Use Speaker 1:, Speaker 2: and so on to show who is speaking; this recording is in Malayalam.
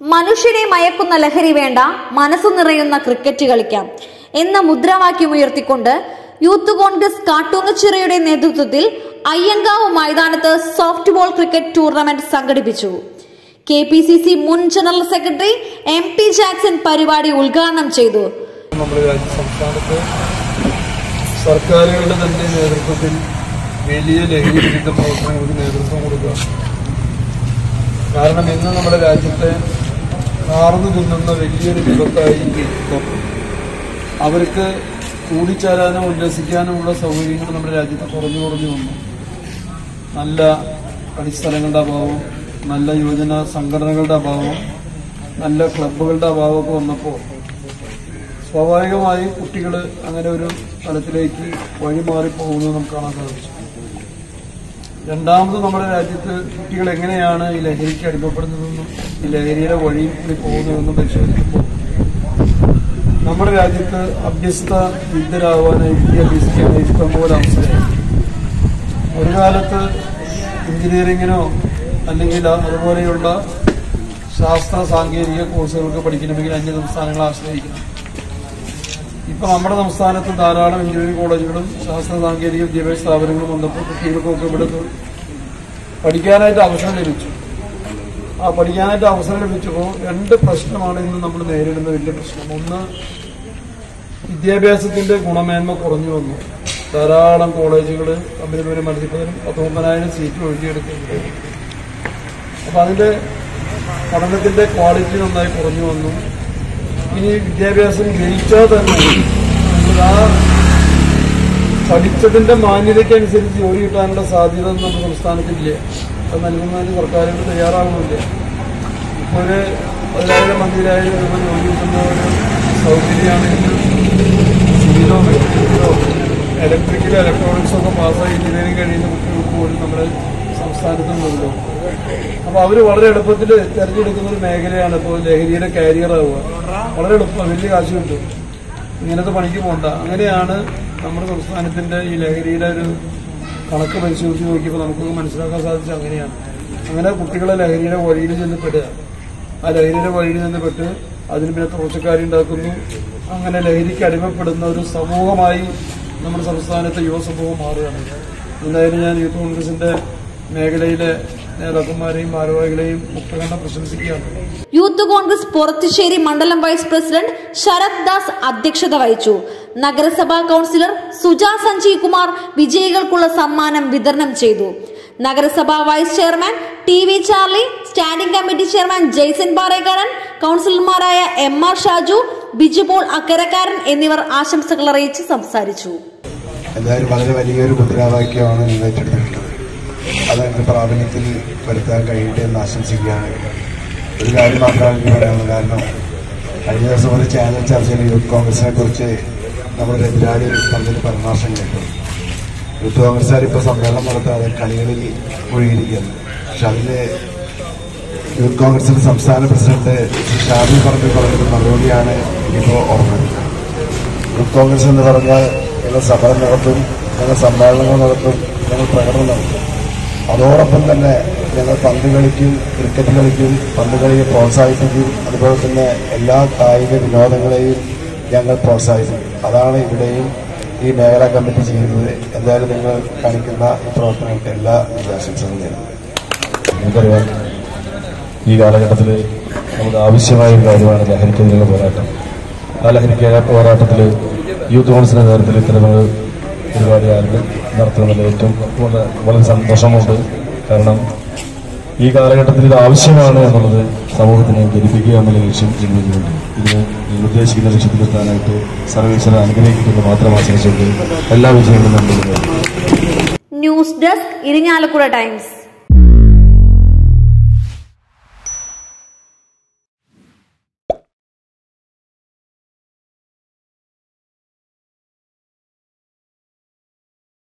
Speaker 1: മനുഷ്യരെ മയക്കുന്ന ലഹരി വേണ്ട മനസ്സു നിറയുന്ന ക്രിക്കറ്റ് കളിക്കാം എന്ന മുദ്രാവാക്യം ഉയർത്തിക്കൊണ്ട് യൂത്ത് കോൺഗ്രസ് കാട്ടൂങ്ങച്ചിറയുടെ നേതൃത്വത്തിൽ അയ്യങ്കാവ് മൈതാനത്ത് സോഫ്റ്റ് ബോൾ ക്രിക്കറ്റ് ടൂർണമെന്റ് സംഘടിപ്പിച്ചു കെ പി സി സി മുൻ general secretary M P Jackson പരിപാടി ഉദ്ഘാടനം ചെയ്തു
Speaker 2: നമ്മുടെ രാജ്യ സംസ്ഥാനത്ത് സർക്കാരുകളുടെ തന്നെ നേതൃത്വത്തിൽ വലിയ ലഹരി വിരുദ്ധ പ്രവർത്തനങ്ങൾക്ക് നേതൃത്വം കൊടുക്കുക കാരണം ഇന്ന് നമ്മുടെ രാജ്യത്തെ കാർന്നു തിന്നുന്ന വലിയൊരു വിപത്തായി ഇപ്പം അവർക്ക് കൂടിച്ചേരാനോ ഉല്ലസിക്കാനുമുള്ള സൗകര്യങ്ങൾ നമ്മുടെ രാജ്യത്ത് കുറഞ്ഞു കുറഞ്ഞു വന്നു നല്ല കളിസ്ഥലങ്ങളുടെ അഭാവം നല്ല യുവജന സംഘടനകളുടെ അഭാവം നല്ല ക്ലബ്ബുകളുടെ അഭാവമൊക്കെ വന്നപ്പോൾ സ്വാഭാവികമായും കുട്ടികൾ അങ്ങനെ ഒരു തലത്തിലേക്ക് വഴിമാറി പോകുന്നത് നമുക്ക് കാണാൻ സാധിച്ചു രണ്ടാമത് നമ്മുടെ രാജ്യത്ത് കുട്ടികൾ എങ്ങനെയാണ് ഈ ലഹരിക്ക് അടിമപ്പെടുന്നതെന്നും ഈ ലഹരിയുടെ വഴിയിൽ കൂടി പോകുന്നതെന്നും പരിശോധിക്കുമ്പോൾ നമ്മുടെ രാജ്യത്ത് അഭ്യസ്ത വിദ്യരാവാനായി വിദ്യ അഭ്യസിക്കാനായി ഇഷ്ടംപോലെ അവസരം ഒരു കാലത്ത് എഞ്ചിനീയറിങ്ങിനോ അല്ലെങ്കിൽ അതുപോലെയുള്ള ശാസ്ത്ര സാങ്കേതിക കോഴ്സുകൾക്ക് പഠിക്കണമെങ്കിൽ അന്യ സംസ്ഥാനങ്ങളെ ആശ്രയിക്കണം ഇപ്പൊ നമ്മുടെ സംസ്ഥാനത്ത് ധാരാളം എഞ്ചിനീയറിംഗ് കോളേജുകളും ശാസ്ത്ര സാങ്കേതിക വിദ്യാഭ്യാസ സ്ഥാപനങ്ങളും വന്നപ്പോൾ കുട്ടികൾക്കൊക്കെ ഇവിടെ പഠിക്കാനായിട്ട് അവസരം ലഭിച്ചു ആ പഠിക്കാനായിട്ട് അവസരം ലഭിച്ചപ്പോൾ രണ്ട് പ്രശ്നമാണ് ഇന്ന് നമ്മൾ നേരിടുന്ന വലിയ പ്രശ്നം ഒന്ന് വിദ്യാഭ്യാസത്തിന്റെ ഗുണമേന്മ കുറഞ്ഞു വന്നു ധാരാളം കോളേജുകൾ തമ്മിൽ തമ്മിൽ മത്സരിപ്പതിനും പത്തൊമ്പതിനായിരം സീറ്റ് ഒഴുകിയെടുക്കുന്നുണ്ട് അപ്പൊ അതിന്റെ പഠനത്തിന്റെ ക്വാളിറ്റി നന്നായി കുറഞ്ഞു വന്നു ഇനി വിദ്യാഭ്യാസം ജയിച്ചാൽ തന്നെ നമ്മൾ ആ പഠിച്ചതിന്റെ മാന്യതയ്ക്കനുസരിച്ച് ജോലി കിട്ടാനുള്ള സാധ്യത ഒന്നും നമ്മുടെ സംസ്ഥാനത്തില്ല അത് നൽകുന്നതിന് സർക്കാരുകൾ തയ്യാറാകുന്നില്ല ഇപ്പോൾ ഒരു പതിനായിരം പന്തിരായിരം രൂപ ജോലി കിട്ടുന്ന ഒരു സൗകര്യമാണ് ഇന്ന് സിവിലോ മെഡിക്കലോ ഇലക്ട്രിക്കലോ ഇലക്ട്രോണിക്സോ ഒക്കെ പാസ്സായി എഞ്ചിനീയറിംഗ് കഴിയുന്ന കുട്ടികൾക്ക് പോലും നമ്മുടെ സംസ്ഥാനത്തുണ്ടല്ലോ അപ്പൊ അവര് വളരെ എളുപ്പത്തിൽ തെരഞ്ഞെടുക്കുന്ന ഒരു മേഖലയാണ് ഇപ്പോൾ ലഹരിയുടെ കാരിയർ ആവുക വളരെ എളുപ്പം വലിയ കാശ് കിട്ടും ഇങ്ങനത്തെ പണിക്ക് പോകണ്ട അങ്ങനെയാണ് നമ്മുടെ സംസ്ഥാനത്തിന്റെ ഈ ലഹരിയുടെ ഒരു കണക്ക് പരിശോധിച്ച് നോക്കിയപ്പോൾ നമുക്കൊക്കെ മനസ്സിലാക്കാൻ സാധിച്ചത് അങ്ങനെയാണ് അങ്ങനെ കുട്ടികളെ ലഹരിയുടെ വഴിയിൽ ചെന്ന് പെടുക ആ ലഹരിയുടെ വഴിയിൽ നിന്ന് പെട്ട് അതിന് പിന്നെ തോച്ചക്കാരുണ്ടാക്കുന്നു അങ്ങനെ ലഹരിക്ക് അടിമപ്പെടുന്ന ഒരു സമൂഹമായി നമ്മുടെ സംസ്ഥാനത്തെ യുവസമൂഹം മാറുകയാണ് എന്തായാലും ഞാൻ യൂത്ത് കോൺഗ്രസിന്റെ മേഖലയിലെ നേതാക്കന്മാരെയും ഭാരവാഹികളെയും മുക്തകണ്ഠം പ്രശംസിക്കുകയാണ്
Speaker 1: യൂത്ത് കോൺഗ്രസ് പുറത്തുശ്ശേരി മണ്ഡലം വൈസ് പ്രസിഡന്റ് ശരത് ദാസ് അധ്യക്ഷത വഹിച്ചു നഗരസഭാ കൌൺസിലർ സുജാ സഞ്ജീവ് കുമാർ വിജയികൾക്കുള്ള സമ്മാനം വിതരണം ചെയ്തു നഗരസഭാ vice chairman T V Charlie standing committee chairman Jaison Parekkaran കൌൺസിലർമാരായ എം ആർ ഷാജു ബിജുപോൾ അക്കരക്കാരൻ എന്നിവർ ആശംസകൾ അറിയിച്ച് സംസാരിച്ചു
Speaker 3: എന്തായാലും വളരെ വലിയൊരു മുദ്രാവാക്യമാണ് നിങ്ങൾ ഏറ്റെടുത്തിട്ടുള്ളത് അതതിന്റെ പ്രാബല്യത്തിൽ വരുത്താൻ കഴിയട്ടെ എന്ന് ആശംസിക്കുകയാണ് ഒരു കാര്യം മാത്രമാണ് എനിക്ക് പറയാനുള്ളത് കാരണം കഴിഞ്ഞ ദിവസം ഒരു ചാനൽ ചർച്ചയിൽ യൂത്ത് കോൺഗ്രസിനെ കുറിച്ച് നമ്മുടെ എതിരാളി പലരും പരാമർശം കേട്ടു യൂത്ത് കോൺഗ്രസ്സുകാർ ഇപ്പോൾ സമ്മേളനം നടത്താതെ കളികളിൽ മുഴുകിയിരിക്കുകയാണ് പക്ഷെ അതില് യൂത്ത് കോൺഗ്രസിന്റെ സംസ്ഥാന പ്രസിഡന്റ് ശ്രീ ഷാബി പറമ്പിൽ പറഞ്ഞൊരു മറുപടിയാണ് ഇപ്പോൾ ഓർമ്മത് യൂത്ത് കോൺഗ്രസ് എന്ന് പറഞ്ഞാൽ ഞങ്ങൾ സമരം നടത്തും ഞങ്ങൾ സമ്മേളനങ്ങൾ നടത്തും ഞങ്ങൾ പ്രകടനം നടത്തും അതോടൊപ്പം തന്നെ ഞങ്ങൾ പന്ത് കളിക്കും ക്രിക്കറ്റ് കളിക്കും പന്ത് കളിയെ പ്രോത്സാഹിപ്പിക്കും അതുപോലെ തന്നെ എല്ലാ കായിക വിനോദങ്ങളെയും ഞങ്ങൾ പ്രോത്സാഹിപ്പിക്കും അതാണ് ഇവിടെയും ഈ മേഖലാ കമ്മിറ്റി ചെയ്യുന്നത് എന്തായാലും നിങ്ങൾ കാണിക്കുന്ന ഈ പ്രവർത്തനങ്ങൾക്ക് എല്ലാ വിജയാശംസകളും നേരുന്നു
Speaker 4: നമുക്കറിയാം ഈ കാലഘട്ടത്തിൽ നമുക്ക് ആവശ്യമായ ഒരു കാര്യമാണ് ലഹരിക്കെതിരെയുള്ള പോരാട്ടം ആ ലഹരിക്കെതിരെ പോരാട്ടത്തിൽ യൂത്ത് കോൺഗ്രസിന്റെ നേതൃത്വത്തിൽ ഇത്തരമൊരു പരിപാടി ആരും നടത്തുന്നതിൽ ഏറ്റവും വളരെ വളരെ സന്തോഷമുണ്ട് കാരണം ഈ കാലഘട്ടത്തിൽ ഇത് ആവശ്യമാണ് എന്നുള്ളത് സമൂഹത്തിനെ ധരിപ്പിക്കുക എന്നുള്ള ലക്ഷ്യം ഇതിനുണ്ട് ഇതിന് ഈ ഉദ്ദേശിക്കുന്ന ലക്ഷ്യത്തിലെത്താനായിട്ട് സർവീസിനെ അനുഗ്രഹിക്കുന്നത് മാത്രം ആശ്രയിച്ചുകൊണ്ട് എല്ലാ വിജയങ്ങളും നൽകുന്നത്
Speaker 1: ന്യൂസ് ഡെസ്ക് ഇരിങ്ങാലക്കുട ടൈംസ്